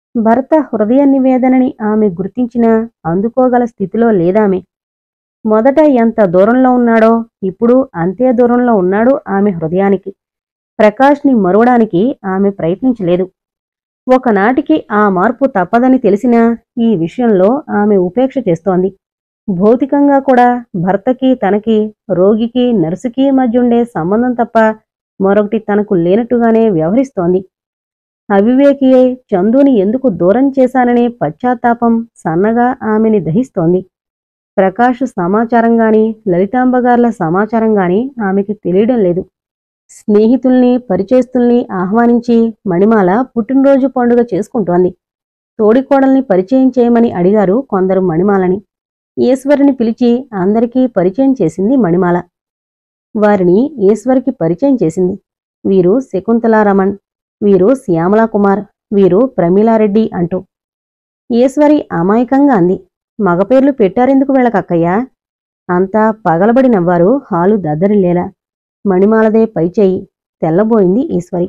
భర్త హృదయ నివేదనని ఆమె గుర్తించినా అందుకోగల స్థితిలో లేదామె మొదట ఎంత దూరంలో ఉన్నాడో ఇప్పుడు అంతే దూరంలో ఉన్నాడు ఆమె హృదయానికి ప్రకాష్ని మరువడానికి ఆమె ప్రయత్నించలేదు ఒకనాటికి ఆ మార్పు తప్పదని తెలిసినా ఈ విషయంలో ఆమె ఉపేక్ష చేస్తోంది భౌతికంగా కూడా భర్తకి తనకి రోగికి నర్సుకి మధ్య ఉండే సంబంధం తప్ప మరొకటి తనకు లేనట్టుగానే వ్యవహరిస్తోంది అవివేకియే చందుని ఎందుకు దూరం చేశాననే పశ్చాత్తాపం సన్నగా ఆమెని దహిస్తోంది ప్రకాష్ సమాచారం గాని లలితాంబగార్ల సమాచారం గాని ఆమెకి తెలియడం లేదు స్నేహితుల్ని పరిచయస్తుల్ని ఆహ్వానించి మణిమాల పుట్టినరోజు పండుగ చేసుకుంటోంది తోడికోడల్ని పరిచయం చేయమని అడిగారు కొందరు మణిమాలని ఈశ్వరిని పిలిచి అందరికీ పరిచయం చేసింది మణిమాల వారిని ఈశ్వరికి పరిచయం చేసింది వీరు శకుంతలారమణ్ వీరు శ్యామలా కుమార్ వీరు ప్రమీలారెడ్డి అంటూ ఈశ్వరి అమాయకంగా అంది మగ పేర్లు పెట్టారెందుకు వీళ్ళకక్కయ్యా అంతా పగలబడి నవ్వారు హాలు దద్దరిల్లేలా మణిమాలదే పైచేయి తెల్లబోయింది ఈశ్వరి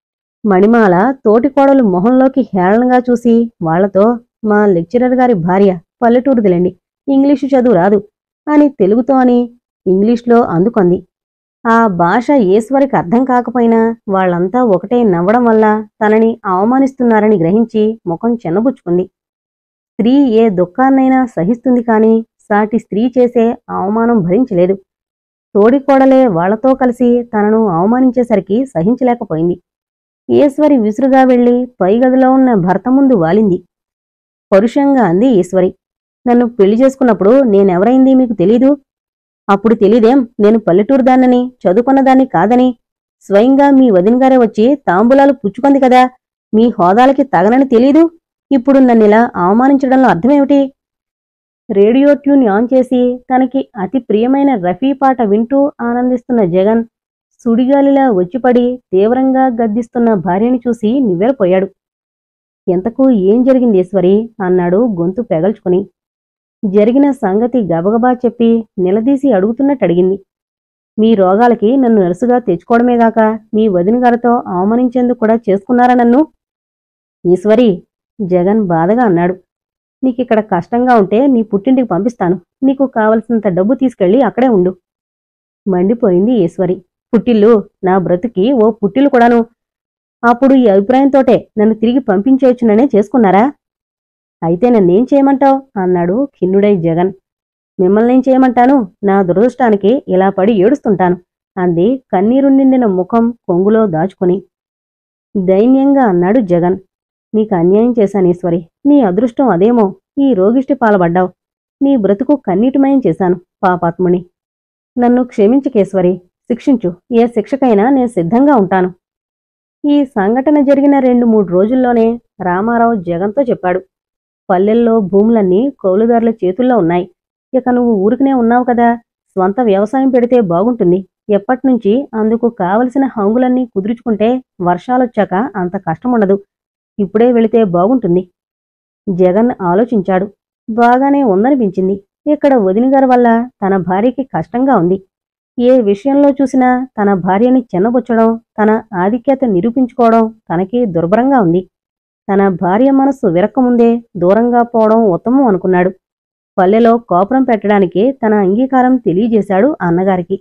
మణిమాల తోటికోడలు మొహంలోకి హేళనగా చూసి వాళ్లతో మా లెక్చరర్ గారి భార్య పల్లెటూరుదిలేండి ఇంగ్లీషు చదువు రాదు అని తెలుగుతో అని ఇంగ్లీష్లో అందుకొంది ఆ భాష ఈశ్వరికి అర్థం కాకపోయినా వాళ్ళంతా ఒకటే నవ్వడం వల్ల తనని అవమానిస్తున్నారని గ్రహించి ముఖం చిన్నబుచ్చుకుంది స్త్రీ ఏ దుఃఖాన్నైనా సహిస్తుంది కాని సాటి స్త్రీ చేసే అవమానం భరించలేదు తోడికోడలే వాళ్లతో కలిసి తనను అవమానించేసరికి సహించలేకపోయింది ఈశ్వరి విసురుగా వెళ్లి పై గదిలో ఉన్న భర్త ముందు వాలింది పరుషంగా అంది ఈశ్వరి నన్ను పెళ్లి చేసుకున్నప్పుడు నేనెవరైంది మీకు తెలీదు అప్పుడు తెలీదేం నేను పల్లెటూరు దాన్నని చదువుకున్నదాన్ని కాదని స్వయంగా మీ వదినగారే వచ్చి తాంబూలాలు పుచ్చుకుంది కదా మీ హోదాలకి తగనని తెలీదు ఇప్పుడు నన్నిలా అవమానించడంలో అర్థమేమిటి రేడియో ట్యూన్ ఆన్ చేసి తనకి అతి ప్రియమైన రఫీ పాట వింటూ ఆనందిస్తున్న జగన్ సుడిగాలిలా వచ్చిపడి తీవ్రంగా గద్దిస్తున్న భార్యని చూసి నివ్వెరపోయాడు ఎంతకు ఏం జరిగింది ఈశ్వరి అన్నాడు గొంతు పెగల్చుకుని జరిగిన సంగతి గబగబా చెప్పి నిలదీసి అడుగుతున్నట్టు అడిగింది మీ రోగాలకి నన్ను నర్సుగా తెచ్చుకోవడమేగాక మీ వదిన గారితో అవమానించేందుకు కూడా చేసుకున్నారా నన్ను ఈశ్వరి జగన్ బాధగా అన్నాడు నీకిక్కడ కష్టంగా ఉంటే నీ పుట్టింటికి పంపిస్తాను నీకు కావలసినంత డబ్బు తీసుకెళ్లి అక్కడే ఉండు మండిపోయింది ఈశ్వరి పుట్టిల్లు నా బ్రతుకి ఓ పుట్టిల్లు కూడాను అప్పుడు ఈ అభిప్రాయంతోటే నన్ను తిరిగి పంపించేయచ్చుననే చేసుకున్నారా అయితే నన్నేం చేయమంటావ్ అన్నాడు ఖిన్నుడై జగన్ మిమ్మల్నేం చేయమంటాను నా దురదృష్టానికి ఇలా పడి ఏడుస్తుంటాను అంది కన్నీరు నిండిన ముఖం కొంగులో దాచుకుని దైన్యంగా అన్నాడు జగన్ నీకు అన్యాయం చేశాను ఈశ్వరి నీ అదృష్టం అదేమో ఈ రోగిష్టి పాలబడ్డావు నీ బ్రతుకు కన్నీటిమయం చేశాను పాపాత్ముని నన్ను క్షమించకేశ్వరి శిక్షించు ఏ శిక్షకైనా నేను సిద్ధంగా ఉంటాను ఈ సంఘటన జరిగిన రెండు మూడు రోజుల్లోనే రామారావు జగన్తో చెప్పాడు పల్లెల్లో భూములన్నీ కౌలుదారుల చేతుల్లో ఉన్నాయి ఇక నువ్వు ఊరికనే ఉన్నావు కదా స్వంత వ్యవసాయం పెడితే బాగుంటుంది ఎప్పటినుంచి అందుకు కావలసిన హంగులన్నీ కుదుర్చుకుంటే వర్షాలొచ్చాక అంత కష్టముండదు ఇప్పుడే వెళితే బాగుంటుంది జగన్ ఆలోచించాడు బాగానే ఉందనిపించింది ఇక్కడ వదినగారి వల్ల తన భార్యకి కష్టంగా ఉంది ఏ విషయంలో చూసినా తన భార్యని చిన్నబుచ్చడం తన ఆధిక్యత నిరూపించుకోవడం తనకి దుర్భరంగా ఉంది తన భార్య మనస్సు విరక్కముందే దూరంగా పోవడం ఉత్తమం అనుకున్నాడు పల్లెలో కోపురం పెట్టడానికి తన అంగీకారం తెలియజేశాడు అన్నగారికి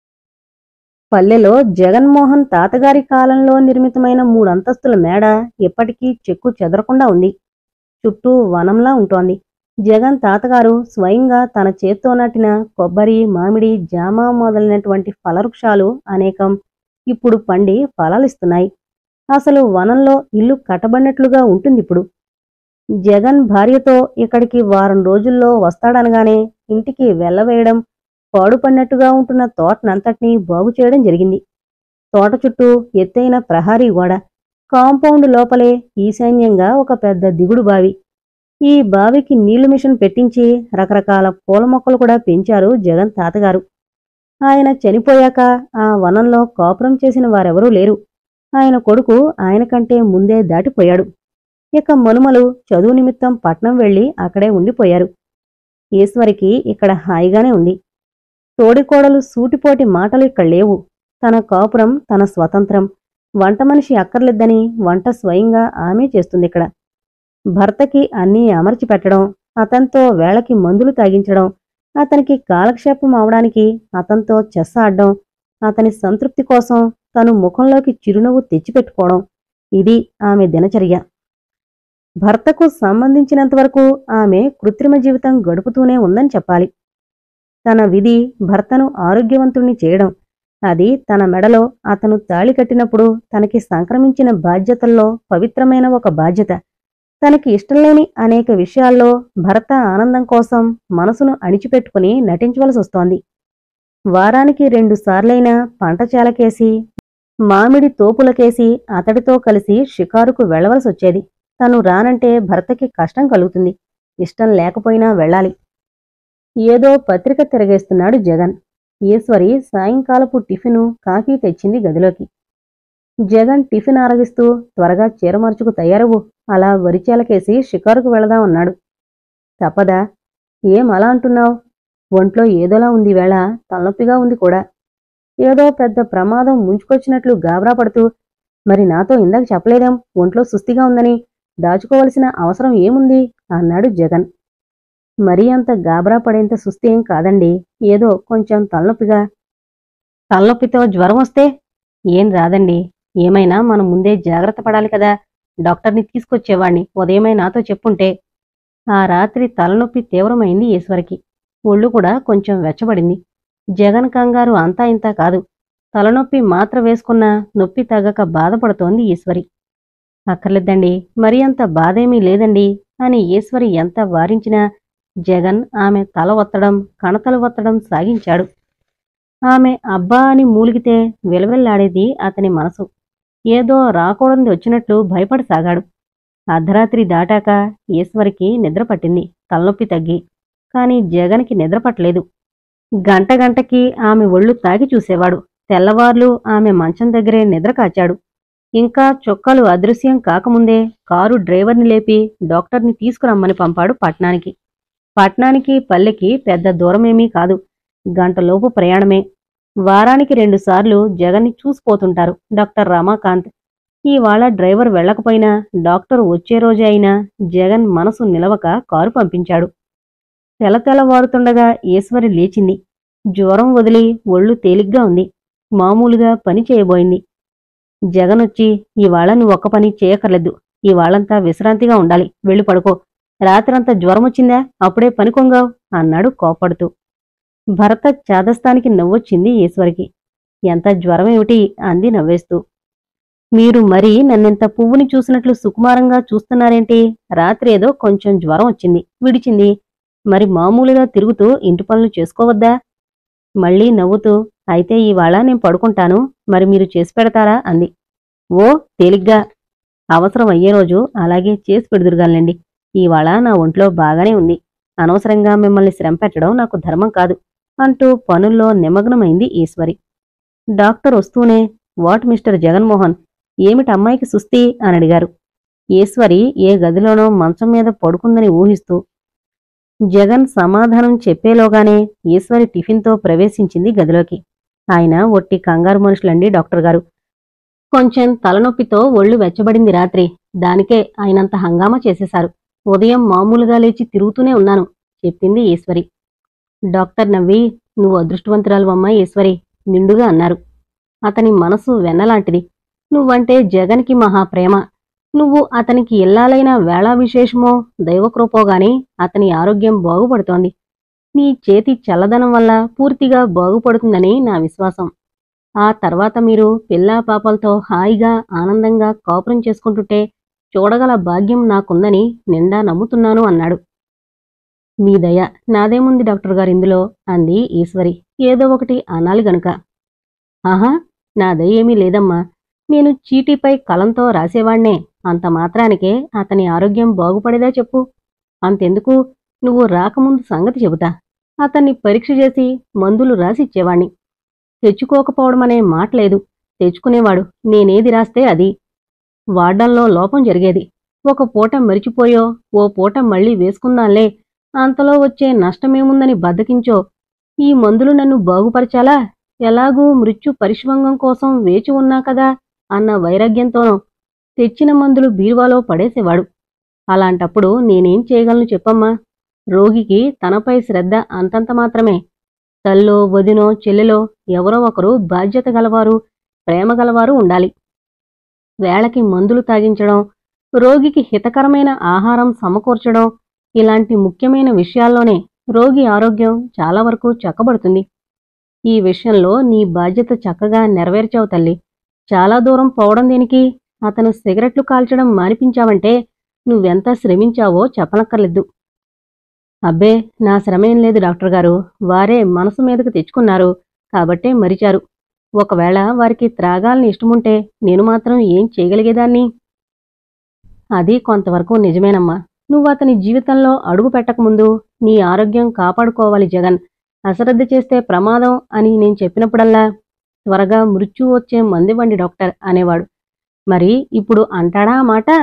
పల్లెలో జగన్మోహన్ తాతగారి కాలంలో నిర్మితమైన మూడంతస్తుల మేడ ఇప్పటికీ చెక్కు చెదరకుండా ఉంది చుట్టూ వనంలా ఉంటోంది జగన్ తాతగారు స్వయంగా తన చేత్తో నాటిన కొబ్బరి మామిడి జామ మొదలైనటువంటి ఫలవృక్షాలు అనేకం ఇప్పుడు పండి ఫలాలిస్తున్నాయి అసలు వనంలో ఇల్లు కట్టబడినట్లుగా ఉంటుంది ఇప్పుడు జగన్ భార్యతో ఇక్కడికి వారం రోజుల్లో వస్తాడనగానే ఇంటికి వెళ్ళవేయడం పాడుపడినట్టుగా ఉంటున్న తోటనంతటినీ బాగు చేయడం జరిగింది తోట చుట్టూ ఎత్తైన ప్రహారీ గోడ కాంపౌండ్ లోపలే ఈశాన్యంగా ఒక పెద్ద దిగుడు బావి ఈ బావికి నీళ్లు మిషన్ పెట్టించి రకరకాల పూల మొక్కలు కూడా పెంచారు జగన్ తాతగారు ఆయన చనిపోయాక ఆ వనంలో కాపురం చేసిన వారెవరూ లేరు ఆయన కొడుకు ఆయన కంటే ముందే దాటిపోయాడు ఇక మనుమలు చదువు నిమిత్తం పట్నం వెళ్లి అక్కడే ఉండిపోయారు ఈశ్వరికి ఇక్కడ హాయిగానే ఉంది తోడికోడలు సూటిపోటి మాటలు ఇక్కడ లేవు తన కాపురం తన స్వతంత్రం వంట మనిషి అక్కర్లేద్దని వంట స్వయంగా ఆమె చేస్తుంది ఇక్కడ భర్తకి అన్నీ అమర్చి పెట్టడం అతనితో వేళకి మందులు తాగించడం అతనికి కాలక్షేపం అవడానికి అతనితో చెస్ ఆడడం అతని సంతృప్తి కోసం తను ముఖంలోకి చిరునవ్వు తెచ్చిపెట్టుకోవడం ఇది ఆమె దినచర్య భర్తకు సంబంధించినంతవరకు ఆమె కృత్రిమ జీవితం గడుపుతూనే ఉందని చెప్పాలి తన విధి భర్తను ఆరోగ్యవంతుణ్ణి చేయడం అది తన మెడలో అతను తాళి కట్టినప్పుడు తనకి సంక్రమించిన బాధ్యతల్లో పవిత్రమైన ఒక బాధ్యత తనకి ఇష్టం లేని అనేక విషయాల్లో భర్త ఆనందం కోసం మనసును అణిచిపెట్టుకుని నటించవలసి వస్తోంది వారానికి రెండు సార్లైనా పంట చేలకేసి మామిడి తోపులకేసి అతడితో కలిసి షికారుకు వెళ్లవలసి వచ్చేది తను రానంటే భర్తకి కష్టం కలుగుతుంది ఇష్టం లేకపోయినా వెళ్ళాలి ఏదో పత్రిక తిరగేస్తున్నాడు జగన్ ఈశ్వరి సాయంకాలపు టిఫిను కాఫీ తెచ్చింది గదిలోకి జగన్ టిఫిన్ ఆరగిస్తూ త్వరగా చీరమర్చుకు తయారవు అలా వరిచేలకేసి షికారుకు వెళదాం అన్నాడు తప్పదా ఏం అలా అంటున్నావు ఒంట్లో ఏదోలా ఉంది వేళ తలనొప్పిగా ఉంది కూడా ఏదో పెద్ద ప్రమాదం ముంచుకొచ్చినట్లు గాబరా పడుతూ మరి నాతో ఇందాక చెప్పలేదేం ఒంట్లో సుస్థిగా ఉందని దాచుకోవలసిన అవసరం ఏముంది అన్నాడు జగన్ మరీ అంత గాబరా పడేంత సుస్థి ఏం కాదండి ఏదో కొంచెం తలనొప్పిగా తలనొప్పితో జ్వరం వస్తే ఏం రాదండి ఏమైనా మనం ముందే జాగ్రత్త పడాలి కదా డాక్టర్ని తీసుకొచ్చేవాణ్ణి ఉదయమై నాతో చెప్పుంటే ఆ రాత్రి తలనొప్పి తీవ్రమైంది ఈశ్వరికి ఒళ్ళు కూడా కొంచెం వెచ్చబడింది జగన్ కంగారు అంతా ఇంతా కాదు తలనొప్పి మాత్ర వేసుకున్నా నొప్పి తగ్గక బాధపడుతోంది ఈశ్వరి అక్కర్లేదండి మరీ అంత బాధేమీ లేదండి అని ఈశ్వరి ఎంత వారించినా జగన్ ఆమె తల ఒత్తడం కణతలు ఒత్తడం సాగించాడు ఆమె అబ్బా అని మూలిగితే విలవిల్లాడేది అతని మనసు ఏదో రాకూడనిది వచ్చినట్లు భయపడసాగాడు అర్ధరాత్రి దాటాక ఈశ్వరికి నిద్ర పట్టింది తలనొప్పి తగ్గి కాని జగన్కి నిద్ర పట్టలేదు గంట గంటకి ఆమె ఒళ్ళు తాకి చూసేవాడు తెల్లవార్లు ఆమె మంచం దగ్గరే నిద్ర కాచాడు ఇంకా చొక్కాలు అదృశ్యం కాకముందే కారు డ్రైవర్ని లేపి డాక్టర్ని తీసుకురమ్మని పంపాడు పట్నానికి పట్నానికి పల్లెకి పెద్ద దూరమేమీ కాదు గంటలోపు ప్రయాణమే వారానికి రెండుసార్లు జగన్ని చూసిపోతుంటారు డాక్టర్ రమాకాంత్ ఇవాళ డ్రైవర్ వెళ్ళకపోయినా డాక్టర్ వచ్చే రోజే అయినా జగన్ మనసు నిలవక కారు పంపించాడు తెల తెల్లవారుతుండగా ఈశ్వరి లేచింది జ్వరం వదిలి ఒళ్ళు తేలిగ్గా ఉంది మామూలుగా పని చేయబోయింది జగన్ వచ్చి ఇవాళ నువ్వు ఒక్క పని చేయకర్లేదు ఇవాళంతా విశ్రాంతిగా ఉండాలి వెళ్ళి పడుకో రాత్రంతా జ్వరం వచ్చిందా అప్పుడే పని కొంగావు అన్నాడు కోపడుతూ భరత చాదస్తానికి నవ్వొచ్చింది ఈశ్వరికి ఎంత జ్వరమేమిటి అంది నవ్వేస్తూ మీరు మరీ నన్నింత పువ్వుని చూసినట్లు సుకుమారంగా చూస్తున్నారేంటి రాత్రి ఏదో కొంచెం జ్వరం వచ్చింది విడిచింది మరి మామూలుగా తిరుగుతూ ఇంటి పనులు చేసుకోవద్దా మళ్ళీ నవ్వుతూ అయితే ఇవాళ నేను పడుకుంటాను మరి మీరు చేసి పెడతారా అంది ఓ తేలిగ్గా అవసరం అయ్యే రోజు అలాగే చేసి పెడుదురుగాలండి ఇవాళ నా ఒంట్లో బాగానే ఉంది అనవసరంగా మిమ్మల్ని శ్రమ పెట్టడం నాకు ధర్మం కాదు అంటూ పనుల్లో నిమగ్నమైంది ఈశ్వరి డాక్టర్ వస్తూనే వాట్ మిస్టర్ జగన్మోహన్ ఏమిటి అమ్మాయికి సుస్థి అని అడిగారు ఈశ్వరి ఏ గదిలోనో మంచం మీద పడుకుందని ఊహిస్తూ జగన్ సమాధానం చెప్పేలోగానే ఈశ్వరి టిఫిన్తో ప్రవేశించింది గదిలోకి ఆయన ఒట్టి కంగారు మనుషులండి డాక్టర్ గారు కొంచెం తలనొప్పితో ఒళ్ళు వెచ్చబడింది రాత్రి దానికే ఆయనంత హంగామా చేసేశారు ఉదయం మామూలుగా లేచి తిరుగుతూనే ఉన్నాను చెప్పింది ఈశ్వరి డాక్టర్ నవ్వి నువ్వు అదృష్టవంతురాలు అమ్మాయి ఈశ్వరి నిండుగా అన్నారు అతని మనసు వెన్నలాంటిది నువ్వంటే జగన్కి మహా ప్రేమ నువ్వు అతనికి ఇల్లాలైన వేళా విశేషమో దైవకృపో గాని అతని ఆరోగ్యం బాగుపడుతోంది నీ చేతి చల్లదనం వల్ల పూర్తిగా బాగుపడుతుందని నా విశ్వాసం ఆ తర్వాత మీరు పిల్లా పాపలతో హాయిగా ఆనందంగా కాపురం చేసుకుంటుంటే చూడగల భాగ్యం నాకుందని నిండా నమ్ముతున్నాను అన్నాడు మీ దయ నాదేముంది డాక్టర్ గారు ఇందులో అంది ఈశ్వరి ఏదో ఒకటి అనాలి గనుక ఆహా నా దయ ఏమీ లేదమ్మా నేను చీటీపై కలంతో రాసేవాణ్ణే అంత మాత్రానికే అతని ఆరోగ్యం బాగుపడేదా చెప్పు అంతెందుకు నువ్వు రాకముందు సంగతి చెబుతా అతన్ని పరీక్ష చేసి మందులు రాసిచ్చేవాణ్ణి తెచ్చుకోకపోవడమనే మాట లేదు తెచ్చుకునేవాడు నేనేది రాస్తే అది వాడ్డంలో లోపం జరిగేది ఒక పూట మరిచిపోయో ఓ పూట మళ్ళీ వేసుకుందాంలే అంతలో వచ్చే నష్టమేముందని బద్దకించో ఈ మందులు నన్ను బాగుపరచాలా ఎలాగూ మృత్యు పరిష్వంగం కోసం వేచి ఉన్నా కదా అన్న వైరాగ్యంతోనో తెచ్చిన మందులు బీరువాలో పడేసేవాడు అలాంటప్పుడు నేనేం చేయగలను చెప్పమ్మా రోగికి తనపై శ్రద్ధ అంతంత మాత్రమే తల్లో వదినో చెల్లెలో ఎవరో ఒకరు బాధ్యత గలవారు ప్రేమ గలవారు ఉండాలి వేళకి మందులు తాగించడం రోగికి హితకరమైన ఆహారం సమకూర్చడం ఇలాంటి ముఖ్యమైన విషయాల్లోనే రోగి ఆరోగ్యం చాలా వరకు చక్కబడుతుంది ఈ విషయంలో నీ బాధ్యత చక్కగా నెరవేర్చావు తల్లి చాలా దూరం పోవడం దేనికి అతను సిగరెట్లు కాల్చడం మానిపించావంటే నువ్వెంత శ్రమించావో చెప్పనక్కర్లేదు అబ్బే నా శ్రమేం లేదు డాక్టర్ గారు వారే మనసు మీదకు తెచ్చుకున్నారు కాబట్టే మరిచారు ఒకవేళ వారికి త్రాగాలని ఇష్టముంటే నేను మాత్రం ఏం చేయగలిగేదాన్ని అది కొంతవరకు నిజమేనమ్మా నువ్వు అతని జీవితంలో అడుగు పెట్టకముందు నీ ఆరోగ్యం కాపాడుకోవాలి జగన్ అశ్రద్ధ చేస్తే ప్రమాదం అని నేను చెప్పినప్పుడల్లా త్వరగా మృత్యు వచ్చే మందివ్వండి డాక్టర్ అనేవాడు మరి ఇప్పుడు అంటాడా ఆ మాట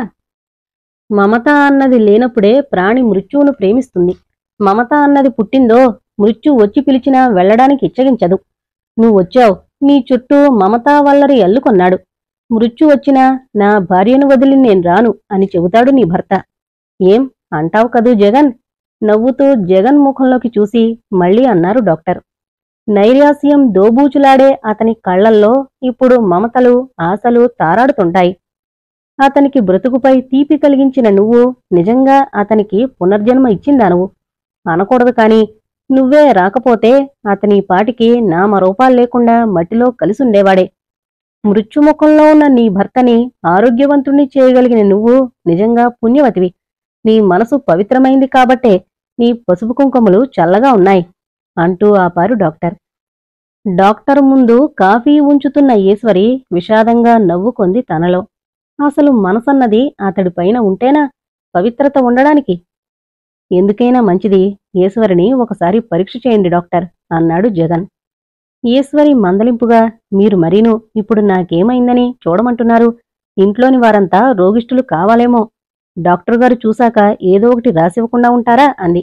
మమత అన్నది లేనప్పుడే ప్రాణి మృత్యువును ప్రేమిస్తుంది మమత అన్నది పుట్టిందో మృత్యు వచ్చి పిలిచినా వెళ్ళడానికి ఇచ్చగించదు నువ్వు వచ్చావు నీ చుట్టూ మమతా వల్లరి అల్లుకొన్నాడు మృత్యు వచ్చినా నా భార్యను వదిలి నేను రాను అని చెబుతాడు నీ భర్త ఏం అంటావు కదూ జగన్ నవ్వుతూ జగన్ ముఖంలోకి చూసి మళ్ళీ అన్నారు డాక్టర్ నైరాస్యం దోబూచులాడే అతని కళ్ళల్లో ఇప్పుడు మమతలు ఆశలు తారాడుతుంటాయి అతనికి బ్రతుకుపై తీపి కలిగించిన నువ్వు నిజంగా అతనికి పునర్జన్మ ఇచ్చిందా నువ్వు అనకూడదు కాని నువ్వే రాకపోతే అతని పాటికి నామరూపాలు లేకుండా మట్టిలో కలిసుండేవాడే మృత్యుముఖంలో ఉన్న నీ భర్తని ఆరోగ్యవంతుణ్ణి చేయగలిగిన నువ్వు నిజంగా పుణ్యవతివి నీ మనసు పవిత్రమైంది కాబట్టే నీ పసుపు కుంకుమలు చల్లగా ఉన్నాయి అంటూ ఆపారు డాక్టర్ డాక్టర్ ముందు కాఫీ ఉంచుతున్న ఈశ్వరి విషాదంగా నవ్వుకొంది తనలో అసలు మనసన్నది అతడి పైన ఉంటేనా పవిత్రత ఉండడానికి ఎందుకైనా మంచిది ఈశ్వరిని ఒకసారి పరీక్ష చేయండి డాక్టర్ అన్నాడు జగన్ ఈశ్వరి మందలింపుగా మీరు మరీను ఇప్పుడు నాకేమైందని చూడమంటున్నారు ఇంట్లోని వారంతా రోగిష్ఠులు కావాలేమో డాక్టర్ గారు చూశాక ఏదో ఒకటి రాసివ్వకుండా ఉంటారా అంది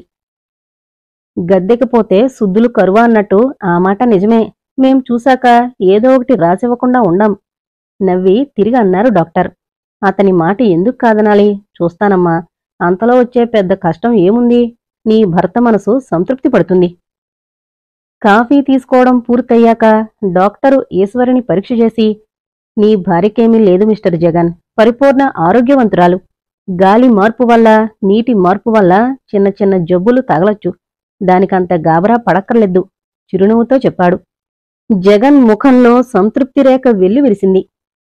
గద్దెకపోతే సుద్దులు కరువా అన్నట్టు ఆ మాట నిజమే మేం చూశాక ఏదో ఒకటి రాసివ్వకుండా ఉండం నవ్వి తిరిగి అన్నారు డాక్టర్ అతని మాట ఎందుకు కాదనాలి చూస్తానమ్మా అంతలో వచ్చే పెద్ద కష్టం ఏముంది నీ భర్త మనసు సంతృప్తి పడుతుంది కాఫీ తీసుకోవడం పూర్తయ్యాక డాక్టరు ఈశ్వరిని పరీక్ష చేసి నీ భార్యకేమీ లేదు మిస్టర్ జగన్ పరిపూర్ణ ఆరోగ్యవంతురాలు గాలి మార్పు వల్ల నీటి మార్పు వల్ల చిన్న చిన్న జబ్బులు తగలొచ్చు దానికంత గాబరా పడక్కర్లేదు చిరునవ్వుతో చెప్పాడు జగన్ ముఖంలో సంతృప్తి రేఖ వెల్లి విరిసింది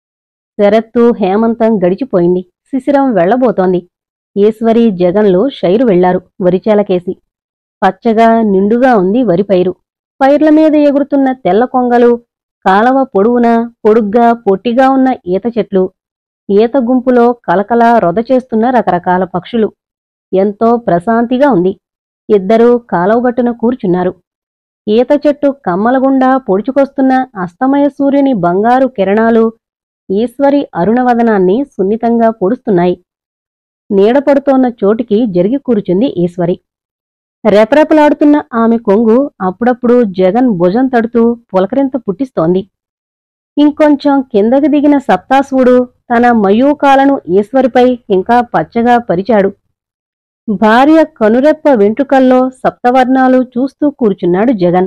శరత్తు హేమంతం గడిచిపోయింది శిశిరం వెళ్లబోతోంది ఈశ్వరి జగన్లు షైరు వెళ్లారు వరిచేలకేసి పచ్చగా నిండుగా ఉంది వరి పైరు పైర్ల మీద ఎగురుతున్న తెల్ల కొంగలు కాలవ పొడువున పొడుగ్గా పొట్టిగా ఉన్న ఈత చెట్లు ఈత గుంపులో కలకల రొద చేస్తున్న రకరకాల పక్షులు ఎంతో ప్రశాంతిగా ఉంది ఇద్దరూ కాలవగట్టున కూర్చున్నారు ఈత చెట్టు కమ్మలగుండా పొడుచుకొస్తున్న అస్తమయ సూర్యుని బంగారు కిరణాలు ఈశ్వరి అరుణవదనాన్ని సున్నితంగా పొడుస్తున్నాయి నీడపడుతోన్న చోటికి జరిగి కూర్చుంది ఈశ్వరి రెపరెపలాడుతున్న ఆమె కొంగు అప్పుడప్పుడు జగన్ భుజం తడుతూ పులకరింత పుట్టిస్తోంది ఇంకొంచెం కిందకి దిగిన సప్తాసువుడు తన మయూకాలను ఈశ్వరిపై ఇంకా పచ్చగా పరిచాడు భార్య కనురెప్ప వెంట్రుకల్లో సప్తవర్ణాలు చూస్తూ కూర్చున్నాడు జగన్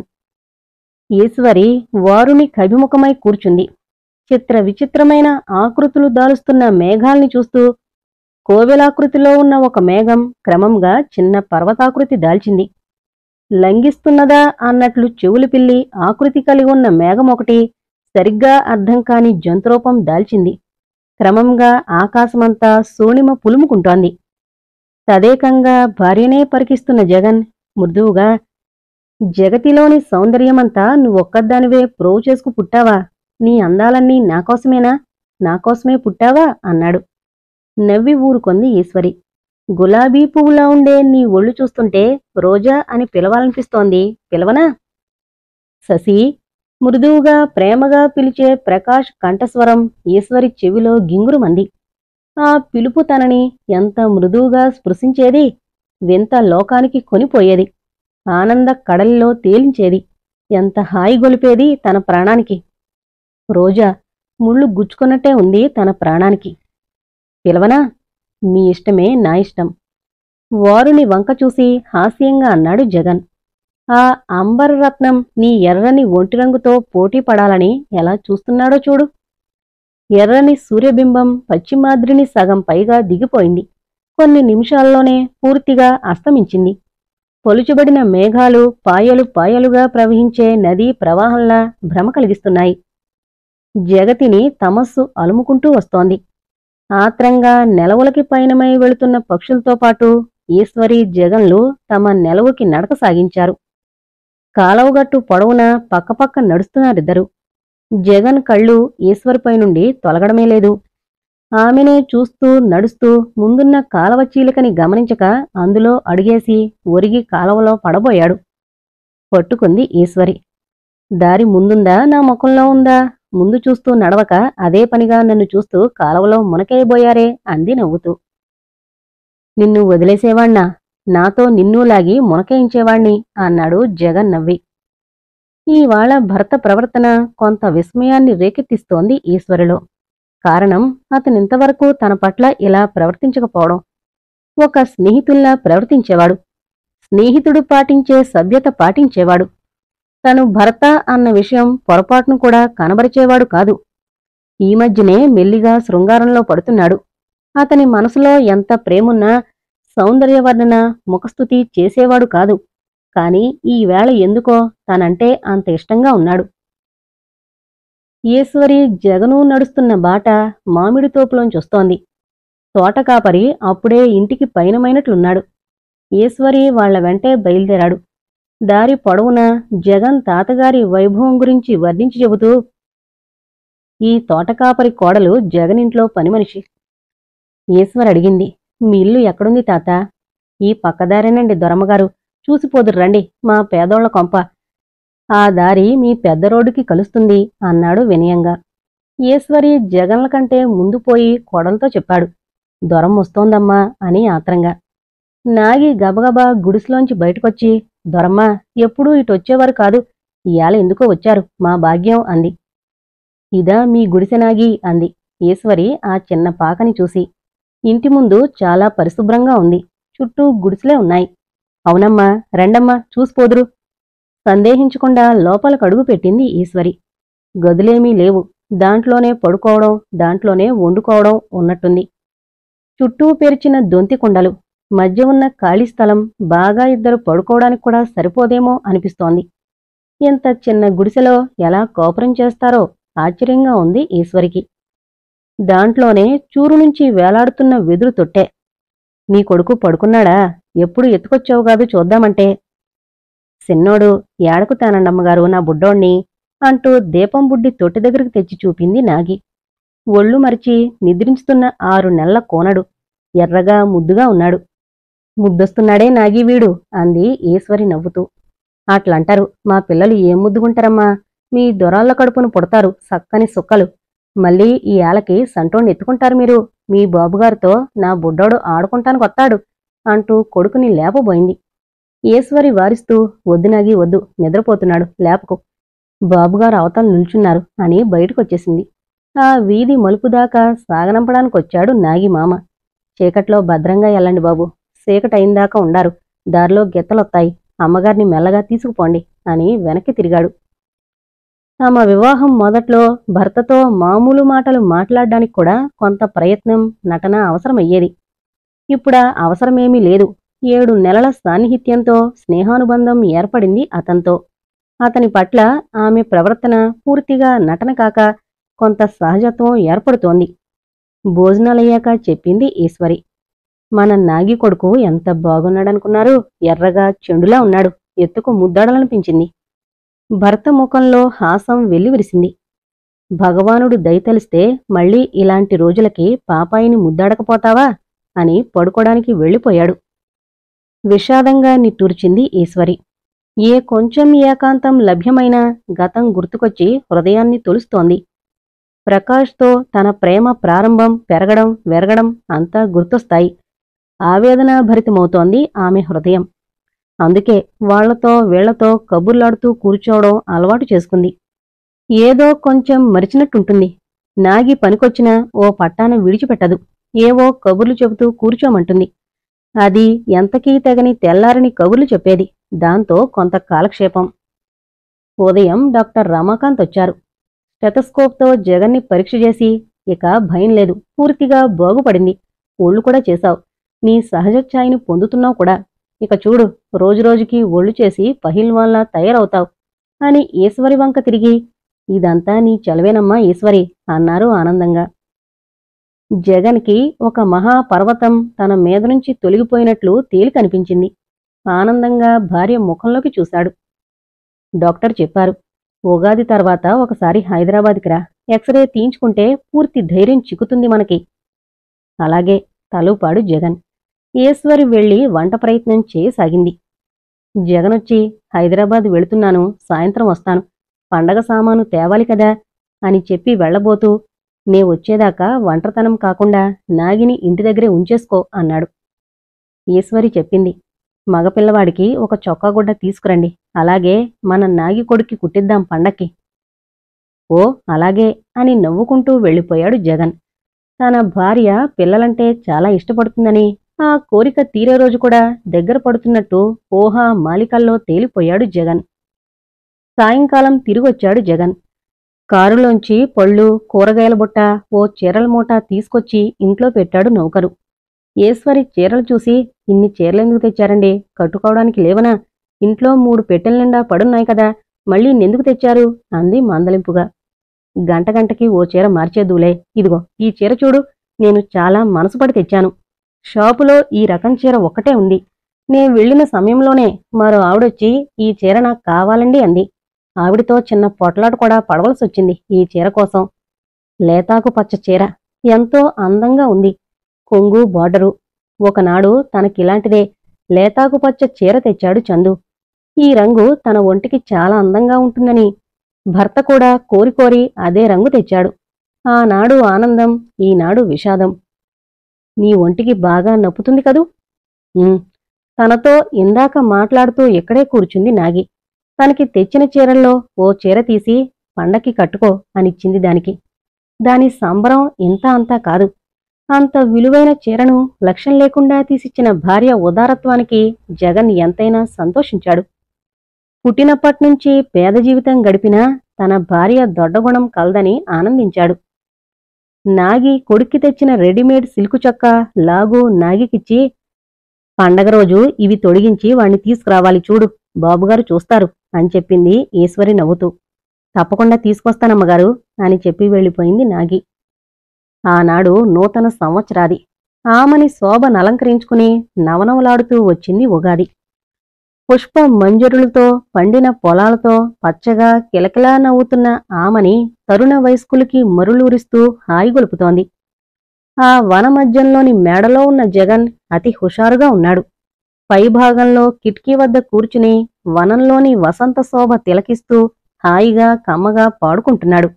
ఈశ్వరి వారుని కవిముఖమై కూర్చుంది చిత్ర విచిత్రమైన ఆకృతులు దాలుస్తున్న మేఘాల్ని చూస్తూ కోవెలాకృతిలో ఉన్న ఒక మేఘం క్రమంగా చిన్న పర్వతాకృతి దాల్చింది లంఘిస్తున్నదా అన్నట్లు చెవులు పిల్లి ఆకృతి కలిగి ఉన్న మేఘం ఒకటి సరిగ్గా అర్థం కాని జంతురూపం దాల్చింది క్రమంగా ఆకాశమంతా సోణిమ పులుముకుంటోంది తదేకంగా భార్యనే పరికిస్తున్న జగన్ మృదువుగా జగతిలోని సౌందర్యమంతా నువ్వొక్కదానివే ప్రోవ్ చేసుకు పుట్టావా నీ అందాలన్నీ నాకోసమేనా నాకోసమే పుట్టావా అన్నాడు నవ్వి ఊరుకొంది ఈశ్వరి గులాబీ పువ్వులా ఉండే నీ ఒళ్ళు చూస్తుంటే రోజా అని పిలవాలనిపిస్తోంది పిలవనా శశి మృదువుగా ప్రేమగా పిలిచే ప్రకాష్ కంఠస్వరం ఈశ్వరి చెవిలో గింగురుమంది ఆ పిలుపు తనని ఎంత మృదువుగా స్పృశించేది వింత లోకానికి కొనిపోయేది ఆనంద కడలిలో తేలించేది ఎంత హాయి గొలిపేది తన ప్రాణానికి రోజా ముళ్ళు గుచ్చుకున్నట్టే ఉంది తన ప్రాణానికి పిలవనా మీ ఇష్టమే నా ఇష్టం వారుని వంక చూసి హాస్యంగా అన్నాడు జగన్ ఆ అంబరరత్నం నీ ఎర్రని ఒంటి రంగుతో పోటీ పడాలని ఎలా చూస్తున్నాడో చూడు ఎర్రని సూర్యబింబం పశ్చిమాద్రిని సగం పైగా దిగిపోయింది కొన్ని నిమిషాల్లోనే పూర్తిగా అస్తమించింది పొలుచుబడిన మేఘాలు పాయలు పాయలుగా ప్రవహించే నదీ ప్రవాహంలా భ్రమ కలిగిస్తున్నాయి జగతిని తమస్సు అలుముకుంటూ వస్తోంది ఆత్రంగా నెలవులకి పయనమై వెళుతున్న పక్షులతో పాటు ఈశ్వరి జగన్లు తమ నెలవుకి నడక సాగించారు కాలవగట్టు పొడవున పక్కపక్క నడుస్తున్నారిద్దరు జగన్ కళ్ళు ఈశ్వరిపై నుండి తొలగడమే లేదు ఆమెనే చూస్తూ నడుస్తూ ముందున్న కాలవ చీలికని గమనించక అందులో అడుగేసి ఒరిగి కాలవలో పడబోయాడు పట్టుకుంది ఈశ్వరి దారి ముందుందా నా ముఖంలో ఉందా ముందు చూస్తూ నడవక అదే పనిగా నన్ను చూస్తూ కాలవలో మునకేయబోయారే అంది నవ్వుతూ నిన్ను వదిలేసేవాణ్ణా నాతో నిన్ను లాగి మునకేయించేవాణ్ణి అన్నాడు జగన్ నవ్వి ఇవాళ భర్త ప్రవర్తన కొంత విస్మయాన్ని రేకెత్తిస్తోంది ఈశ్వరిలో కారణం అతనింతవరకు తన పట్ల ఇలా ప్రవర్తించకపోవడం ఒక స్నేహితుల్లా ప్రవర్తించేవాడు స్నేహితుడు పాటించే సభ్యత పాటించేవాడు తను భర్త అన్న విషయం పొరపాటును కూడా కనబరిచేవాడు కాదు ఈ మధ్యనే మెల్లిగా శృంగారంలో పడుతున్నాడు అతని మనసులో ఎంత ప్రేమున్నా సౌందర్యవర్ణన ముఖస్థుతి చేసేవాడు కాదు కాని ఈవేళ ఎందుకో తనంటే అంత ఇష్టంగా ఉన్నాడు ఈశ్వరి జగను నడుస్తున్న బాట మామిడి తోపులోంచొస్తోంది తోటకాపరి అప్పుడే ఇంటికి పయనమైనట్లున్నాడు ఈశ్వరి వాళ్ల వెంటే బయలుదేరాడు దారి పొడవున జగన్ తాతగారి వైభవం గురించి వర్ణించి చెబుతూ ఈ తోటకాపరి కోడలు జగనింట్లో పనిమనిషి ఈశ్వర్ అడిగింది మీ ఇల్లు ఎక్కడుంది తాత ఈ పక్కదారేనండి దొరమ్మగారు చూసిపోదురు రండి మా పేదోళ్ల కొంప ఆ దారి మీ పెద్ద రోడ్డుకి కలుస్తుంది అన్నాడు వినయంగా ఈశ్వరి జగన్ల కంటే ముందు పోయి కోడలతో చెప్పాడు దొరం వస్తోందమ్మా అని ఆత్రంగా నాగి గబగబా గుడిసెలోంచి బయటకొచ్చి దొరమ్మా ఎప్పుడూ ఇటొచ్చేవారు కాదు ఇయాల ఎందుకో వచ్చారు మా భాగ్యం అంది ఇదా మీ గుడిసెనాగి అంది ఈశ్వరి ఆ చిన్న పాకని చూసి ఇంటి ముందు చాలా పరిశుభ్రంగా ఉంది చుట్టూ గుడిసెలే ఉన్నాయి అవునమ్మా రండమ్మా చూసిపోదురు సందేహించకుండా లోపలకు అడుగు పెట్టింది ఈశ్వరి గదులేమీ లేవు దాంట్లోనే పడుకోవడం దాంట్లోనే వండుకోవడం ఉన్నట్టుంది చుట్టూ పేర్చిన దొంతి కుండలు మధ్య ఉన్న ఖాళీ స్థలం బాగా ఇద్దరు పడుకోవడానికి కూడా సరిపోదేమో అనిపిస్తోంది ఇంత చిన్న గుడిసెలో ఎలా కోపరం చేస్తారో ఆశ్చర్యంగా ఉంది ఈశ్వరికి దాంట్లోనే చూరు నుంచి వేలాడుతున్న వెదురు తొట్టె నీ కొడుకు పడుకున్నాడా ఎప్పుడు ఎత్తుకొచ్చావు కాదు చూద్దామంటే సిన్నోడు ఏడకు తానండమ్మగారు నా బుడ్డోణ్ణి అంటూ దీపం బుడ్డి తొట్టి దగ్గరికి తెచ్చి చూపింది నాగి ఒళ్ళు మరిచి నిద్రించుతున్న ఆరు నెలల కోనడు ఎర్రగా ముద్దుగా ఉన్నాడు ముద్దొస్తున్నాడే నాగి వీడు అంది ఈశ్వరి నవ్వుతూ అట్లంటారు మా పిల్లలు ఏం ముద్దుకుంటారమ్మా మీ దొరాళ్ళ కడుపును పుడతారు సక్కని సుక్కలు మళ్ళీ ఈ ఏలకి సంటోణ్ణి ఎత్తుకుంటారు మీరు మీ బాబుగారితో నా బుడ్డోడు ఆడుకుంటానికి వస్తాడు అంటూ కొడుకుని లేపబోయింది ఈశ్వరి వారిస్తూ వద్దు నాగి వద్దు నిద్రపోతున్నాడు లేపకు బాబుగారు అవతల నిల్చున్నారు అని బయటకొచ్చేసింది ఆ వీధి మలుపు దాకా సాగనంపడానికొచ్చాడు నాగి మామ చీకట్లో భద్రంగా వెళ్ళండి బాబు చీకటయిందాకా ఉండారు దారిలో గిత్తలొత్తాయి అమ్మగారిని మెల్లగా తీసుకుపోండి అని వెనక్కి తిరిగాడు తమ వివాహం మొదట్లో భర్తతో మామూలు మాటలు మాట్లాడడానికి కూడా కొంత ప్రయత్నం నటన అవసరమయ్యేది ఇప్పుడా అవసరమేమీ లేదు ఏడు నెలల సాన్నిహిత్యంతో స్నేహానుబంధం ఏర్పడింది అతనితో అతని పట్ల ఆమె ప్రవర్తన పూర్తిగా నటన కాక కొంత సహజత్వం ఏర్పడుతోంది భోజనాలయ్యాక చెప్పింది ఈశ్వరి మన నాగి కొడుకు ఎంత బాగున్నాడనుకున్నారు ఎర్రగా చెండులా ఉన్నాడు ఎత్తుకు ముద్దాడాలనిపించింది భర్త ముఖంలో హాసం వెల్లివిరిసింది భగవానుడు దయతలిస్తే మళ్ళీ ఇలాంటి రోజులకి పాపాయిని ముద్దాడకపోతావా అని పడుకోడానికి వెళ్ళిపోయాడు విషాదంగా నిట్టూర్చింది ఈశ్వరి ఏ కొంచెం ఏకాంతం లభ్యమైనా గతం గుర్తుకొచ్చి హృదయాన్ని తొలుస్తోంది ప్రకాష్తో తన ప్రేమ ప్రారంభం పెరగడం వెరగడం అంతా గుర్తొస్తాయి ఆవేదన భరితమవుతోంది ఆమె హృదయం అందుకే వాళ్లతో వీళ్లతో కబుర్లాడుతూ కూర్చోవడం అలవాటు చేసుకుంది ఏదో కొంచెం మరిచినట్టుంటుంది నాగి పనికొచ్చినా ఓ పట్టాన విడిచిపెట్టదు ఏవో కబుర్లు చెబుతూ కూర్చోమంటుంది అది ఎంతకీ తెగని తెల్లారని కబుర్లు చెప్పేది దాంతో కొంత కాలక్షేపం ఉదయం డాక్టర్ రమాకాంత్ వచ్చారు స్టెతస్కోప్తో జగన్ని పరీక్ష చేసి ఇక భయం లేదు పూర్తిగా బాగుపడింది ఒళ్ళు కూడా చేశావు నీ సహజ ఛాయని పొందుతున్నావు కూడా ఇక చూడు రోజురోజుకి ఒళ్ళు చేసి పహిల్వాన్లా తయారవుతావు అని ఈశ్వరి వంక తిరిగి ఇదంతా నీ చలవేనమ్మా ఈశ్వరి అన్నారు ఆనందంగా జగన్కి ఒక మహాపర్వతం తన మీద నుంచి తొలగిపోయినట్లు తేలి కనిపించింది ఆనందంగా భార్య ముఖంలోకి చూశాడు డాక్టర్ చెప్పారు ఉగాది తర్వాత ఒకసారి హైదరాబాద్కి రా ఎక్స్రే తీయించుకుంటే పూర్తి ధైర్యం చిక్కుతుంది మనకి అలాగే తలూపాడు జగన్ ఈశ్వరి వెళ్లి వంట ప్రయత్నం చేయసాగింది జగనొచ్చి హైదరాబాద్ వెళుతున్నాను సాయంత్రం వస్తాను పండగ సామాను తేవాలి కదా అని చెప్పి వెళ్ళబోతూ నే వచ్చేదాకా ఒంటరితనం కాకుండా నాగిని ఇంటి దగ్గరే ఉంచేసుకో అన్నాడు ఈశ్వరి చెప్పింది మగపిల్లవాడికి ఒక చొక్కా గుడ్డ తీసుకురండి అలాగే మన నాగి కొడుక్కి కుట్టిద్దాం పండక్కి ఓ అలాగే అని నవ్వుకుంటూ వెళ్ళిపోయాడు జగన్ తన భార్య పిల్లలంటే చాలా ఇష్టపడుతుందని ఆ కోరిక తీరే రోజు కూడా దగ్గర పడుతున్నట్టు ఊహా మాలికల్లో తేలిపోయాడు జగన్ సాయంకాలం తిరిగొచ్చాడు జగన్ కారులోంచి పళ్ళు కూరగాయల బుట్ట ఓ చీరల మూట తీసుకొచ్చి ఇంట్లో పెట్టాడు నౌకరు ఈశ్వరి చీరలు చూసి ఇన్ని చీరలెందుకు తెచ్చారండి కట్టుకోవడానికి లేవనా ఇంట్లో మూడు పెట్టెల నిండా పడున్నాయి కదా మళ్ళీ నెందుకు తెచ్చారు అంది మందలింపుగా గంట గంటకి ఓ చీర మార్చేద్దులే ఇదిగో ఈ చీర చూడు నేను చాలా మనసుపడి తెచ్చాను షాపులో ఈ రకం చీర ఒక్కటే ఉంది నేను వెళ్ళిన సమయంలోనే మరో ఆవిడొచ్చి ఈ చీర నాకు కావాలండి అంది ఆవిడతో చిన్న పొట్లాట కూడా పడవలసొచ్చింది ఈ చీర కోసం లేతాకు పచ్చ చీర ఎంతో అందంగా ఉంది కొంగు బార్డరు ఒకనాడు తనకిలాంటిదే లేతాకు పచ్చ చీర తెచ్చాడు చందు ఈ రంగు తన ఒంటికి చాలా అందంగా ఉంటుందని భర్త కూడా కోరి కోరి అదే రంగు తెచ్చాడు ఆనాడు ఆనందం ఈనాడు విషాదం నీ ఒంటికి బాగా నప్పుతుంది కదూ "ఉమ్." తనతో ఇందాక మాట్లాడుతూ ఇక్కడే కూర్చుంది నాగి తనకి తెచ్చిన చీరల్లో ఓ చీర తీసి పండక్కి కట్టుకో అనిచ్చింది దానికి దాని సంబరం ఇంత అంతా కాదు అంత విలువైన చీరను లక్ష్యం లేకుండా తీసిచ్చిన భార్య ఉదారత్వానికి జగన్ ఎంతైనా సంతోషించాడు పుట్టినప్పట్నుంచి పేద జీవితం గడిపినా తన భార్య దొడ్డగుణం కలదని ఆనందించాడు నాగి కొడుక్కి తెచ్చిన రెడీమేడ్ సిల్కు చొక్కా లాగు నాగికిచ్చి పండగ రోజు ఇవి తొడిగించి వాణ్ణి తీసుకురావాలి చూడు బాబుగారు చూస్తారు అని చెప్పింది ఈశ్వరి నవ్వుతూ తప్పకుండా తీసుకొస్తానమ్మగారు అని చెప్పి వెళ్ళిపోయింది నాగి ఆనాడు నూతన సంవత్సరాది ఆమని శోభనలంకరించుకుని నవనవలాడుతూ వచ్చింది ఉగాది పుష్ప మంజరులతో పండిన పొలాలతో పచ్చగా కిలకిలా నవ్వుతున్న ఆమని తరుణ వయస్కులకి మరులూరిస్తూ హాయిగొలుపుతోంది ఆ వన మధ్యంలోని మేడలో ఉన్న జగన్ అతి హుషారుగా ఉన్నాడు పైభాగంలో కిటికీ వద్ద కూర్చుని వనంలోని వసంత శోభ తిలకిస్తూ హాయిగా కమ్మగా పాడుకుంటున్నాడు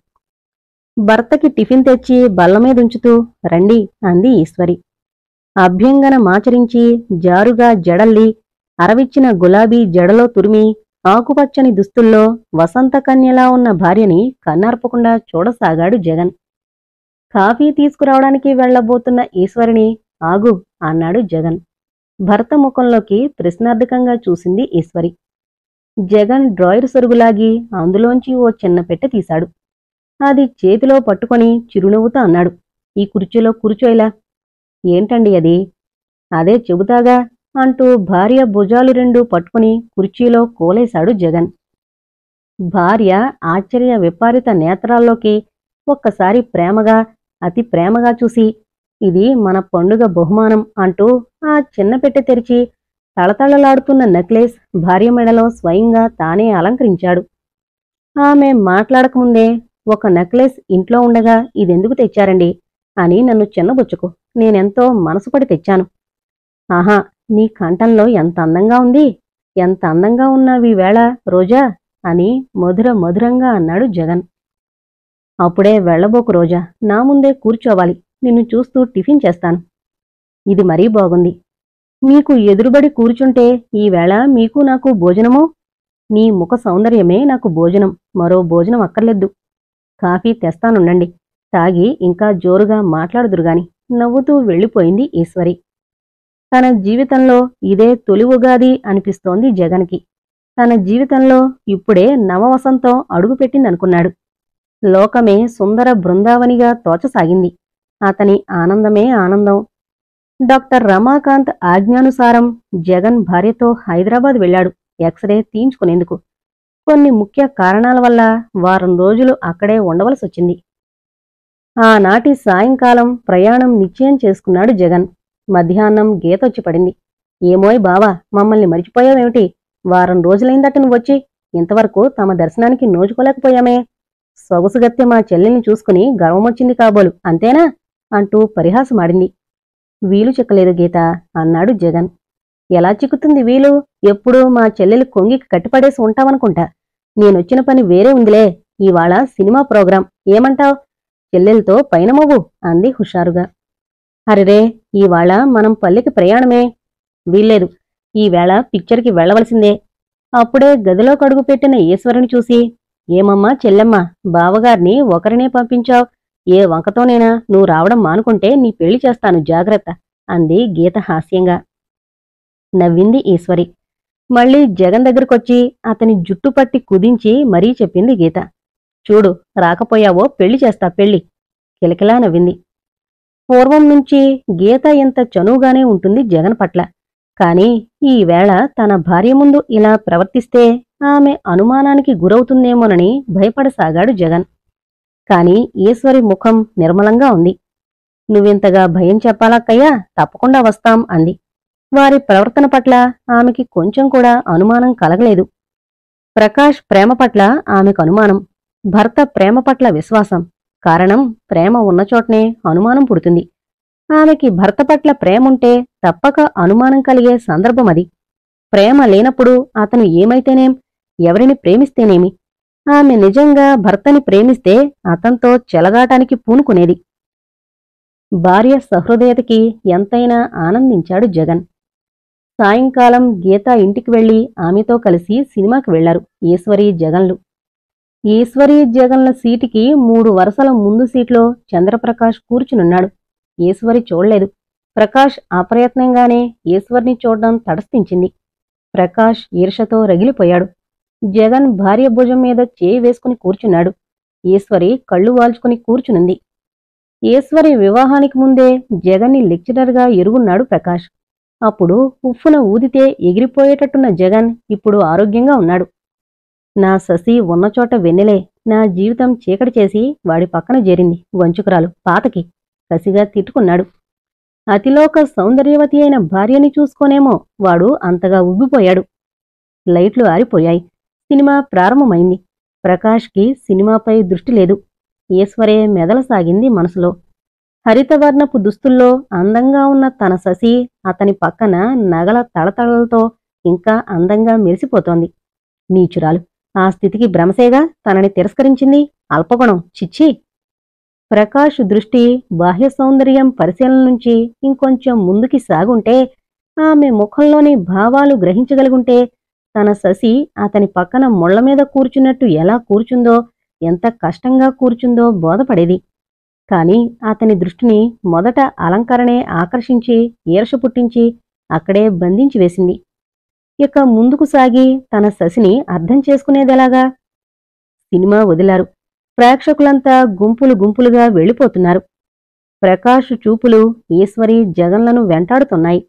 భర్తకి టిఫిన్ తెచ్చి బల్ల మీదుంచుతూ రండి అంది ఈశ్వరి అభ్యంగన మాచరించి జారుగా జడల్లి అరవిచ్చిన గులాబీ జడలో తురిమి ఆకుపచ్చని దుస్తుల్లో వసంత కన్యలా ఉన్న భార్యని కన్నార్పకుండా చూడసాగాడు జగన్ కాఫీ తీసుకురావడానికి వెళ్లబోతున్న ఈశ్వరిని ఆగు అన్నాడు జగన్ భర్త ముఖంలోకి ప్రశ్నార్థకంగా చూసింది ఈశ్వరి జగన్ డ్రాయర్ సరుగులాగి అందులోంచి ఓ చిన్న పెట్టె తీశాడు అది చేతిలో పట్టుకొని చిరునవ్వుతో అన్నాడు ఈ కుర్చీలో కూర్చోయిలా ఏంటండి అది అదే చెబుతాగా అంటూ భార్య భుజాలు రెండు పట్టుకుని కుర్చీలో కోలేశాడు జగన్ భార్య ఆశ్చర్య విపారిత నేత్రాల్లోకి ఒక్కసారి ప్రేమగా అతి ప్రేమగా చూసి ఇది మన పండుగ బహుమానం అంటూ ఆ చిన్న పెట్టె తెరిచి తళతళలాడుతున్న నెక్లెస్ భార్య మెడలో స్వయంగా తానే అలంకరించాడు ఆమె మాట్లాడకముందే ఒక నెక్లెస్ ఇంట్లో ఉండగా ఇదెందుకు తెచ్చారండి అని నన్ను చిన్నబుచ్చుకు నేనెంతో మనసుపడి తెచ్చాను ఆహా నీ కంఠంలో ఎంత అందంగా ఉంది ఎంత అందంగా ఉన్నావి వేళ రోజా అని మధుర మధురంగా అన్నాడు జగన్ అప్పుడే వెళ్ళబోకు రోజా నా ముందే కూర్చోవాలి నిన్ను చూస్తూ టిఫిన్ చేస్తాను ఇది మరీ బాగుంది మీకు ఎదురుబడి కూర్చుంటే ఈవేళ మీకు నాకు భోజనమో నీ ముఖ సౌందర్యమే నాకు భోజనం మరో భోజనం అక్కర్లేదు కాఫీ తెస్తానుండండి తాగి ఇంకా జోరుగా మాట్లాడుదురుగాని నవ్వుతూ వెళ్ళిపోయింది ఈశ్వరి తన జీవితంలో ఇదే తొలి ఉగాది అనిపిస్తోంది జగన్కి తన జీవితంలో ఇప్పుడే నవవసంతం అడుగుపెట్టిందనుకున్నాడు లోకమే సుందర బృందావనిగా తోచసాగింది అతని ఆనందమే ఆనందం డాక్టర్ రమాకాంత్ ఆజ్ఞానుసారం జగన్ భార్యతో హైదరాబాద్ వెళ్ళాడు ఎక్స్రే తీయించుకునేందుకు కొన్ని ముఖ్య కారణాల వల్ల వారం రోజులు అక్కడే ఉండవలసి వచ్చింది ఆనాటి సాయంకాలం ప్రయాణం నిశ్చయం చేసుకున్నాడు జగన్ మధ్యాహ్నం గీతొచ్చి పడింది ఏమోయ్ బావా మమ్మల్ని మరిచిపోయావేమిటి వారం రోజులైందట నువ్వొచ్చి ఇంతవరకు తమ దర్శనానికి నోచుకోలేకపోయామే సొగసుగత్తె మా చెల్లెల్ని చూసుకుని గర్వమొచ్చింది కాబోలు అంతేనా అంటూ పరిహాసమాడింది వీలు చిక్కలేదు గీత అన్నాడు జగన్ ఎలా చిక్కుతుంది వీలు ఎప్పుడూ మా చెల్లెలు కొంగికి కట్టిపడేసి ఉంటావనుకుంటా నేనొచ్చిన పని వేరే ఉందిలే ఇవాళ సినిమా ప్రోగ్రాం ఏమంటావ్ చెల్లెలతో పైనమవ్వు అంది హుషారుగా అరెరే ఇవాళ మనం పల్లెకి ప్రయాణమే వీల్లేదు ఈవేళ పిక్చర్కి వెళ్ళవలసిందే అప్పుడే గదిలో కడుగు పెట్టిన ఈశ్వరుని చూసి ఏమమ్మా చెల్లెమ్మ బావగారిని ఒకరినే పంపించావు ఏ వంకతోనైనా నువ్వు రావడం మానుకుంటే నీ పెళ్లి చేస్తాను జాగ్రత్త అంది గీత హాస్యంగా నవ్వింది ఈశ్వరి మళ్ళీ జగన్ దగ్గరకొచ్చి అతని జుట్టు పట్టి కుదించి మరీ చెప్పింది గీత చూడు రాకపోయావో పెళ్లి చేస్తా పెళ్లి కిలకిలా నవ్వింది పూర్వం నుంచి గీత ఎంత చనువుగానే ఉంటుంది జగన్ పట్ల కాని ఈవేళ తన భార్య ముందు ఇలా ప్రవర్తిస్తే ఆమె అనుమానానికి గురవుతుందేమోనని భయపడసాగాడు జగన్ కాని ఈశ్వరి ముఖం నిర్మలంగా ఉంది నువ్వింతగా భయం చెప్పాలక్కయ్యా తప్పకుండా వస్తాం అంది వారి ప్రవర్తన పట్ల ఆమెకి కొంచెం కూడా అనుమానం కలగలేదు ప్రకాష్ ప్రేమ పట్ల ఆమెకు అనుమానం భర్త ప్రేమ పట్ల విశ్వాసం కారణం ప్రేమ ఉన్న చోటనే అనుమానం పుడుతుంది ఆమెకి భర్త పట్ల ప్రేముంటే తప్పక అనుమానం కలిగే సందర్భం అది ప్రేమ లేనప్పుడు అతను ఏమైతేనేం ఎవరిని ప్రేమిస్తేనేమి ఆమె నిజంగా భర్తని ప్రేమిస్తే అతనితో చెలగాటానికి పూనుకునేది భార్య సహృదయతకి ఎంతైనా ఆనందించాడు జగన్ సాయంకాలం గీత ఇంటికి వెళ్లి ఆమెతో కలిసి సినిమాకి వెళ్లారు ఈశ్వరి జగన్లు ఈశ్వరి జగన్ల సీటుకి మూడు వరుసల ముందు సీట్లో చంద్రప్రకాష్ కూర్చునున్నాడు ఈశ్వరి చూడలేదు ప్రకాష్ అప్రయత్నంగానే ఈశ్వర్ని చూడడం తటస్థించింది ప్రకాష్ ఈర్షతో రగిలిపోయాడు జగన్ భార్య భుజం మీద చేయి వేసుకుని కూర్చున్నాడు ఈశ్వరి కళ్ళు వాల్చుకుని కూర్చునుంది ఈశ్వరి వివాహానికి ముందే జగన్ని లెక్చరర్గా ఎరుగున్నాడు ప్రకాష్ అప్పుడు ఉఫ్ఫున ఊదితే ఎగిరిపోయేటట్టున్న జగన్ ఇప్పుడు ఆరోగ్యంగా ఉన్నాడు నా ససి ఉన్నచోట వెన్నెలే నా జీవితం చీకటి చేసి వాడి పక్కన చేరింది వంచుకురాలు పాతకి కసిగా తిట్టుకున్నాడు అతిలోక సౌందర్యవతి అయిన భార్యని చూసుకోనేమో వాడు అంతగా ఉబ్బిపోయాడు లైట్లు ఆరిపోయాయి సినిమా ప్రారంభమైంది ప్రకాష్కి సినిమాపై దృష్టి లేదు ఈశ్వరే మెదలసాగింది మనసులో హరితవర్ణపు దుస్తుల్లో అందంగా ఉన్న తన ససి అతని పక్కన నగల తళతళలతో ఇంకా అందంగా మెరిసిపోతోంది నీచురాలు ఆ స్థితికి భ్రమసేగా తనని తిరస్కరించింది అల్పగుణం చిచ్చి ప్రకాష్ దృష్టి బాహ్య సౌందర్యం పరిశీలన నుంచి ఇంకొంచెం ముందుకి సాగుంటే ఆమె ముఖంలోని భావాలు గ్రహించగలుగుంటే తన ససి అతని పక్కన ముళ్ల మీద కూర్చున్నట్టు ఎలా కూర్చుందో ఎంత కష్టంగా కూర్చుందో బోధపడేది కాని అతని దృష్టిని మొదట అలంకరణే ఆకర్షించి ఈర్ష పుట్టించి అక్కడే బంధించి వేసింది ఇక ముందుకు సాగి తన ససిని అర్థం చేసుకునేదెలాగా సినిమా వదిలారు ప్రేక్షకులంతా గుంపులు గుంపులుగా వెళ్ళిపోతున్నారు ప్రకాష్ చూపులు ఈశ్వరి జగన్లను వెంటాడుతున్నాయి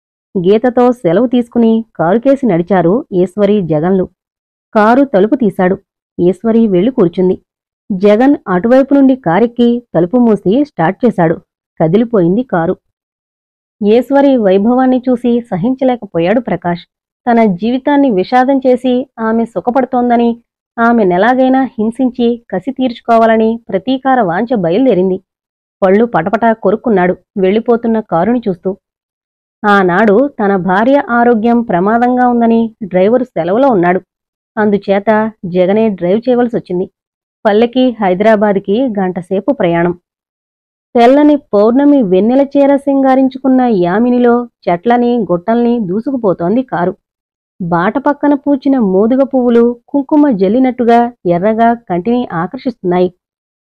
గీతతో సెలవు తీసుకుని కారుకేసి నడిచారు ఈశ్వరి జగన్లు కారు తలుపు తీశాడు ఈశ్వరి వెళ్లి కూర్చుంది జగన్ అటువైపు నుండి కారెక్కి తలుపు మూసి స్టార్ట్ చేశాడు కదిలిపోయింది కారు ఈశ్వరి వైభవాన్ని చూసి సహించలేకపోయాడు ప్రకాష్ తన జీవితాన్ని విషాదం చేసి ఆమె సుఖపడుతోందని ఆమెనెలాగైనా హింసించి కసి తీర్చుకోవాలని ప్రతీకార వాంఛ బయలుదేరింది పళ్ళు పటపటా కొరుక్కున్నాడు వెళ్ళిపోతున్న కారుని చూస్తూ ఆనాడు తన భార్య ఆరోగ్యం ప్రమాదంగా ఉందని డ్రైవరు సెలవులో ఉన్నాడు అందుచేత జగనే డ్రైవ్ చేయవలసి వచ్చింది పల్లెకి హైదరాబాద్కి గంటసేపు ప్రయాణం తెల్లని పౌర్ణమి వెన్నెల చీర సింగారించుకున్న యామినిలో చెట్లని గుట్టల్ని దూసుకుపోతోంది కారు బాట పక్కన పూచిన మోదుగ పువ్వులు కుంకుమ జల్లినట్టుగా ఎర్రగా కంటిని ఆకర్షిస్తున్నాయి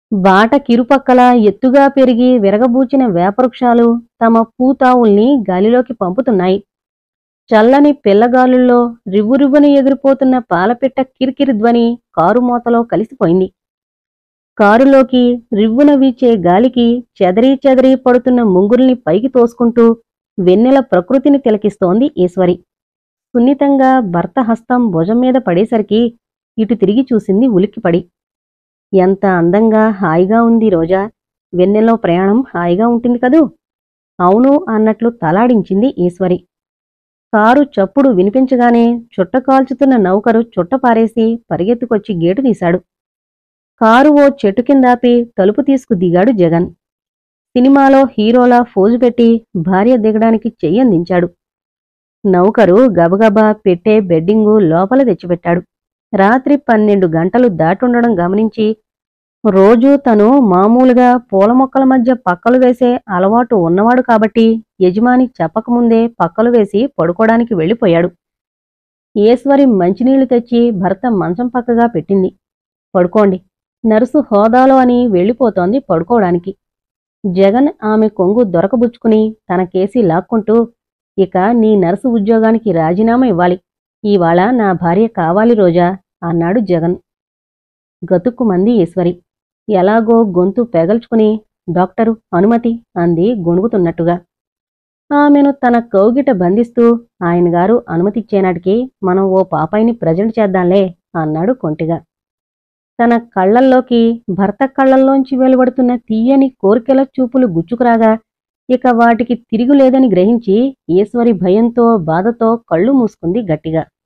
బాట కిరుపక్కల ఎత్తుగా పెరిగి విరగబూచిన వేపవృక్షాలు తమ పూతావుల్ని గాలిలోకి పంపుతున్నాయి చల్లని పిల్లగాలుల్లో రివ్వురివ్వున ఎగిరిపోతున్న పాలపిట్ట కిరికిరి ధ్వని కారు మోతలో కలిసిపోయింది కారులోకి రివ్వున వీచే గాలికి చెదరీ చెదరీ పడుతున్న ముంగుల్ని పైకి తోసుకుంటూ వెన్నెల ప్రకృతిని తిలకిస్తోంది ఈశ్వరి సున్నితంగా భర్త హస్తం భుజం మీద పడేసరికి ఇటు తిరిగి చూసింది ఉలిక్కిపడి ఎంత అందంగా హాయిగా ఉంది రోజా వెన్నెల్లో ప్రయాణం హాయిగా ఉంటుంది కదూ అవును అన్నట్లు తలాడించింది ఈశ్వరి కారు చప్పుడు వినిపించగానే చుట్ట కాల్చుతున్న నౌకరు చుట్ట పారేసి పరిగెత్తుకొచ్చి గేటు తీశాడు కారు ఓ చెట్టు కిందాపి తలుపు తీసుకు దిగాడు జగన్ సినిమాలో హీరోలా ఫోజు పెట్టి భార్య దిగడానికి చెయ్యందించాడు నౌకరు గబగబా పెట్టే బెడ్డింగు లోపల తెచ్చిపెట్టాడు రాత్రి పన్నెండు గంటలు దాటుండడం గమనించి రోజూ తను మామూలుగా పూల మొక్కల మధ్య పక్కలు వేసే అలవాటు ఉన్నవాడు కాబట్టి యజమాని చెప్పకముందే పక్కలు వేసి పడుకోవడానికి వెళ్ళిపోయాడు ఈశ్వరి మంచినీళ్లు తెచ్చి భర్త మంచం పక్కగా పెట్టింది పడుకోండి నర్సు హోదాలో అని వెళ్ళిపోతోంది పడుకోవడానికి జగన్ ఆమె కొంగు దొరకబుచ్చుకుని తన కేసి లాక్కుంటూ ఇక నీ నర్సు ఉద్యోగానికి రాజీనామా ఇవ్వాలి ఇవాళ నా భార్య కావాలి రోజా అన్నాడు జగన్ గతుక్కుమంది ఈశ్వరి ఎలాగో గొంతు పెగల్చుకుని డాక్టరు అనుమతి అంది గొణుగుతున్నట్టుగా ఆమెను తన కౌగిట బంధిస్తూ ఆయన గారు అనుమతిచ్చేనాటికి మనం ఓ పాపాయిని ప్రజెంట్ చేద్దాంలే అన్నాడు కొంటిగా తన కళ్ళల్లోకి భర్త కళ్ళల్లోంచి వెలువడుతున్న తీయని కోరికల చూపులు గుచ్చుకురాగా ఇక వాటికి తిరుగులేదని గ్రహించి ఈశ్వరి భయంతో బాధతో కళ్ళు మూసుకుంది గట్టిగా